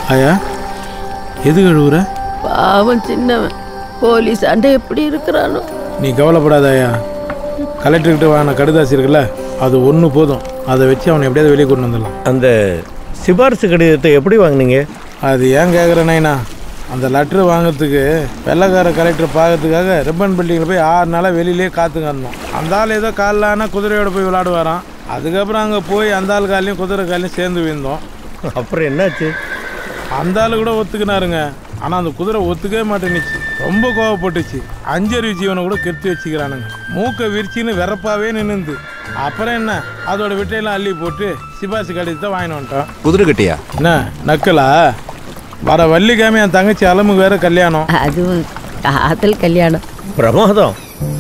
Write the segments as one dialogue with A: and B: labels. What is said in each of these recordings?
A: ஆயா எது கழுவுற
B: பாவம் சின்னவன் போலீஸ் அண்டை எப்படி இருக்கிறானோ
A: நீ கவலைப்படாத ஐயா கலெக்டர்கிட்ட வாங்கின கடுதாசி இருக்குல்ல அது ஒன்று போதும் அதை வச்சு அவனை எப்படியாவது வெளியே கொண்டு வந்துடலாம்
C: அந்த சிபாரிசு கடிதத்தை எப்படி வாங்குனீங்க
A: அது ஏன் கேட்குறேனேண்ணா அந்த லெட்ரு வாங்குறதுக்கு வெள்ளைக்கார கலெக்டர் பார்க்கறதுக்காக ரிப்பன் பில்டிங்கில் போய் ஆறு நாளாக வெளியிலே காத்துங்க இருந்தோம் அந்த ஆள் ஏதோ காலைல ஆனால் குதிரையோட போய் விளாடுவாராம் அதுக்கப்புறம் அங்கே போய் அந்த ஆள் காலையும் குதிரை காலையும் சேர்ந்து விழுந்தோம்
C: அப்புறம் என்னாச்சு
A: அந்த ஆள் கூட ஒத்துக்கினாருங்க ஆனால் அந்த குதிரை ஒத்துக்கவே மாட்டேங்குச்சு ரொம்ப கோவப்பட்டுச்சு அஞ்சறிவு ஜீவனை கூட கெடுத்து வச்சுக்கிறானுங்க மூக்கை விரிச்சின்னு வெறப்பாவே நின்னுந்து அப்புறம் என்ன அதோட விட்டையெல்லாம் அள்ளி போட்டு சிபாசி கடிதத்தை வாங்கிட்டு வந்துட்டோம்
D: குதிரை கட்டியா
A: என்ன நக்கலா வர வள்ளிக்கிழமை என் தங்கச்சி அலமுக்கு வேற கல்யாணம்
B: அதுவும் காதல் கல்யாணம்
C: பிரமாதம்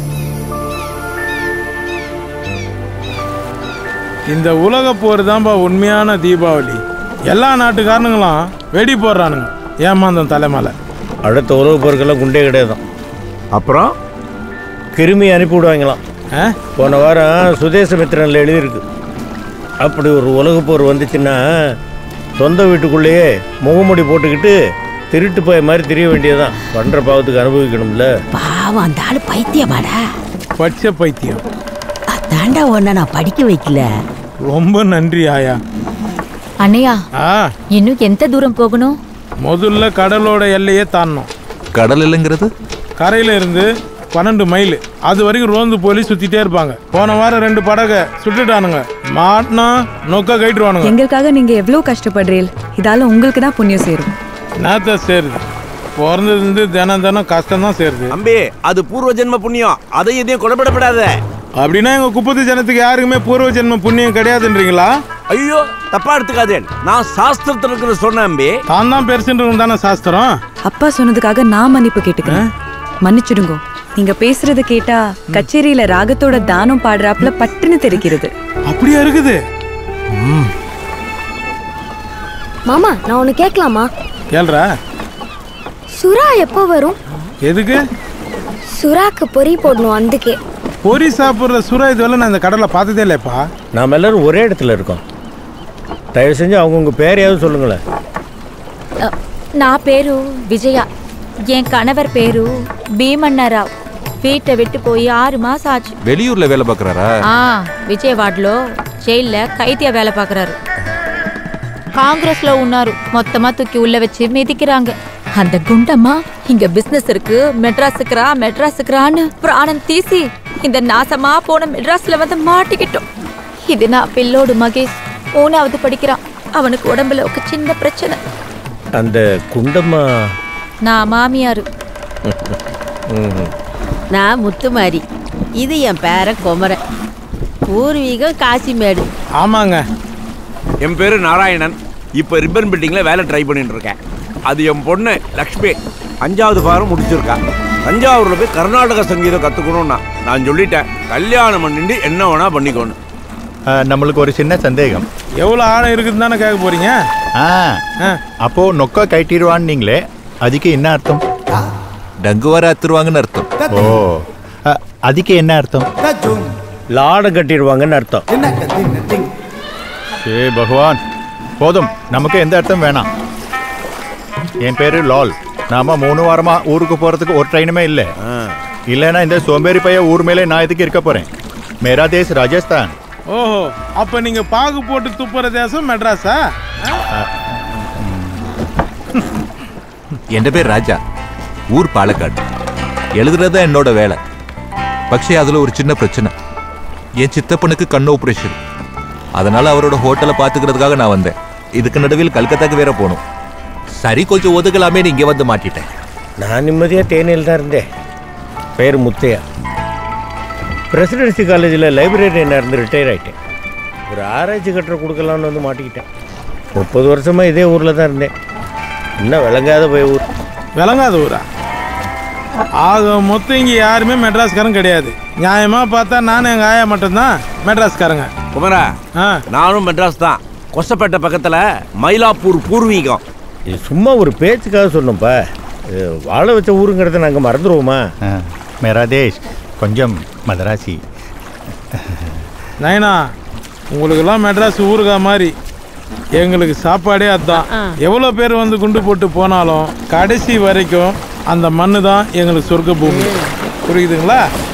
A: இந்த உலக போர் தான்ப்பா உண்மையான தீபாவளி எல்லா நாட்டுக்காரனுங்களும் வெடி போடுறானுங்க ஏமாந்தம் தலைமலை
C: அடுத்த உறவு பொருட்கள்லாம் குண்டே கிடையாது
D: அப்புறம்
C: கிருமி அனுப்பி விடுவாங்களாம்
A: ஆ?
C: போன வாரம் சுதேசமித்திரனில் எழுதியிருக்கு அப்படி ஒரு உலக போர் வந்துச்சுன்னா சொந்த வீட்டுக்குள்ளேயே முகமூடி போட்டுக்கிட்டு திருட்டு போய் மாதிரி தெரிய வேண்டியதுதான் பண்ணுற பாவத்துக்கு அனுபவிக்கணும்ல
B: பாவம் அந்த ஆளு பைத்தியமாடா
A: பச்சை பைத்தியம்
B: அதாண்டா உன்னை நான் படிக்க வைக்கல
A: ரொம்ப நன்றி ஆயா
E: అన్నయ్య
A: ஆ
E: இன்னும் ఎంత దూరం పోగணும்
A: முதல்ல கடலோட எல்லையே தாண்டணும்
D: கடல் இல்லைங்கிறது
A: கரையில இருந்து பன்னெண்டு மைல் அது வரைக்கும் ரோந்து போலீஸ் சுத்திட்டே இருப்பாங்க போன வாரம் ரெண்டு படகை சுட்டுட்டானுங்க மாட்டினா நொக்க கைட்டுருவானுங்க
F: எங்களுக்காக நீங்க எவ்வளவு கஷ்டப்படுறீள் இதால உங்களுக்கு தான் புண்ணியம் சேரும்
A: நேத்த சேருது பிறந்தது இருந்து தினம் தினம் கஷ்டம் தான் சேருது
G: அம்பி அது பூர்வ ஜென்ம புண்ணியம் அதை எதையும் கொடப்படப்படாத
A: அப்படின்னா எங்க குப்பத்து ஜனத்துக்கு யாருக்குமே பூர்வ ஜென்ம புண்ணியம் கிடையாதுன்றீங்களா
G: ஐயோ தப்பா எடுத்துக்காதே நான் சாஸ்திரத்துல இருக்கிற சொன்னேன் அம்பி
A: தான் தான் பெருசுன்றது தானே சாஸ்திரம்
F: அப்பா சொன்னதுக்காக நான் மன்னிப்பு கேட்டுக்கிறேன் மன்னிச்சிடுங்க நீங்க பேசுறத கேட்டா கச்சேரியில ராகத்தோட தானம் பாடுறாப்புல பட்டுன்னு தெரிக்கிறது
A: அப்படியா இருக்குது
H: மாமா நான் ஒன்று கேட்கலாமா
A: கேள்றா
H: சுறா எப்போ வரும்
A: எதுக்கு
H: சுறாக்கு பொறி போடணும் అందుకే
A: பொரி சாப்பிட்ற சுறா இதுவரை நான் இந்த கடலை பார்த்ததே இல்லைப்பா
C: நாம் எல்லாரும் ஒரே இடத்துல இருக்கோம் தயவு செஞ்சு அவங்கவுங்க பேரையாவது சொல்லுங்களேன்
E: అ, నా పేరు విజయ என் கணவர் பேரு భీమన్నారావు வீட்டை விட்டு போய் ஆறு மாசம் ஆச்சு
D: வெளியூர்ல வேலை பார்க்கறாரா
E: ఆ విజయవాడలో జైల్లో ఖైదీగా వేల పాకుறாரு காங்கிரஸ் లో ఉన్నారు மொத்தமா தூக்கி உள்ள வச்சு மிதிக்கிறாங்க அந்த குண்டம்மா இங்க பிசினஸ் இருக்கு மெட்ராஸுக்குறா மெட்ராஸுக்குறான்னு பிராணம் தீசி இந்த நாசமா போன மெட்ராஸ்ல வந்து மாட்டிக்கிட்டோம் இது நான் பில்லோடு மகேஷ் மூணாவது படிக்கிறான் அவனுக்கு உடம்புல ஒரு சின்ன பிரச்சனை
C: அந்த குண்டம்மா
E: நான் மாமியாரு
C: ம்,
B: நான் முத்துமாரி இது என் பேரன் குமரன் பூர்வீகம் காசிமேடு
A: ஆமாங்க
G: என் பேரு நாராயணன் இப்ப ரிப்பன் பில்டிங்ல வேலை ட்ரை பண்ணிட்டு இருக்கேன் அது என் பொண்ணு லக்ஷ்மி அஞ்சாவது பாரம் முடிச்சிருக்கா தஞ்சாவூர்ல போய் கர்நாடக சங்கீதம் கத்துக்கணும்னா நான் சொல்லிட்டேன் கல்யாணம் பண்ணிட்டு என்ன வேணா பண்ணிக்கணும்
I: ஆ, நம்மளுக்கு ஒரு சின்ன சந்தேகம்
A: எவ்வளோ ஆழம் இருக்குதுன்னு தானே கேட்க போறீங்க
I: ஆ
A: ஆ.
I: அப்போ நொக்க கைட்டிடுவான்னு நீங்களே அதுக்கு என்ன அர்த்தம்
D: டங்கு வர அத்துருவாங்கன்னு அர்த்தம்
I: ஓ ஆ, அதுக்கு என்ன அர்த்தம்
C: லாடம் கட்டிடுவாங்கன்னு அர்த்தம்
I: சே பகவான் போதும் நமக்கு எந்த அர்த்தம் வேணாம் என் பேரு லால் நாம மூணு வாரமா ஊருக்கு போறதுக்கு ஒரு ட்ரெயினுமே இல்லை இல்லைன்னா இந்த சோம்பேறி பைய ஊர் மேலே நான் எதுக்கு இருக்க போறேன் மேரா தேஸ் ராஜஸ்தான்
A: ஓஹோ அப்ப நீங்க பாகு போட்டு துப்புற தேசம் மெட்ராஸா
D: என் பேர் ராஜா ஊர் பாலக்காடு எழுதுறது என்னோட வேலை പക്ഷേ அதுல ஒரு சின்ன பிரச்சனை என் சித்தப்பனுக்கு கண் ஆபரேஷன் அதனால அவரோட ஹோட்டலை பார்த்துக்கிறதுக்காக நான் வந்தேன் இதுக்கு நடுவில் கல்கத்தாக்கு வேற போகணும் சரி கொஞ்சம் ஒதுக்கலாமே இங்கே வந்து மாட்டிட்டேன்
C: நான் நிம்மதியாக தேனியில் தான் இருந்தேன் பேர் முத்தையா பிரசிடென்சி காலேஜில் லைப்ரரியனாக இருந்து ரிட்டையர் ஆகிட்டேன் ஒரு ஆராய்ச்சி கட்டுரை கொடுக்கலான்னு வந்து மாட்டிக்கிட்டேன் முப்பது வருஷமாக இதே ஊரில் தான் இருந்தேன் இன்னும் விளங்காத போய் ஊர்
A: விளங்காத ஊரா ஆக மொத்தம் இங்க யாருமே மெட்ராஸ்காரன் கிடையாது நியாயமா பார்த்தா நானும் எங்க ஆயா மட்டும்தான் மெட்ராஸ்காரங்க
G: குமரா
A: ஆ
G: நானும் மெட்ராஸ் தான் கொசப்பேட்டை பக்கத்துல மயிலாப்பூர் பூர்வீகம்
C: இது சும்மா ஒரு பேச்சுக்காக சொன்னோம்ப்பா இது வாழ வச்ச ஊருங்கிறத நாங்கள் மறந்துடுவோமா
I: ஆ, மேரா தேஷ் கொஞ்சம் மதராசி
A: நைனா உங்களுக்கெல்லாம் மெட்ராஸ் ஊருகா மாதிரி எங்களுக்கு சாப்பாடே அதான் எவ்வளோ பேர் வந்து குண்டு போட்டு போனாலும் கடைசி வரைக்கும் அந்த மண்ணு தான் எங்களுக்கு சொர்க்க பூமி புரியுதுங்களா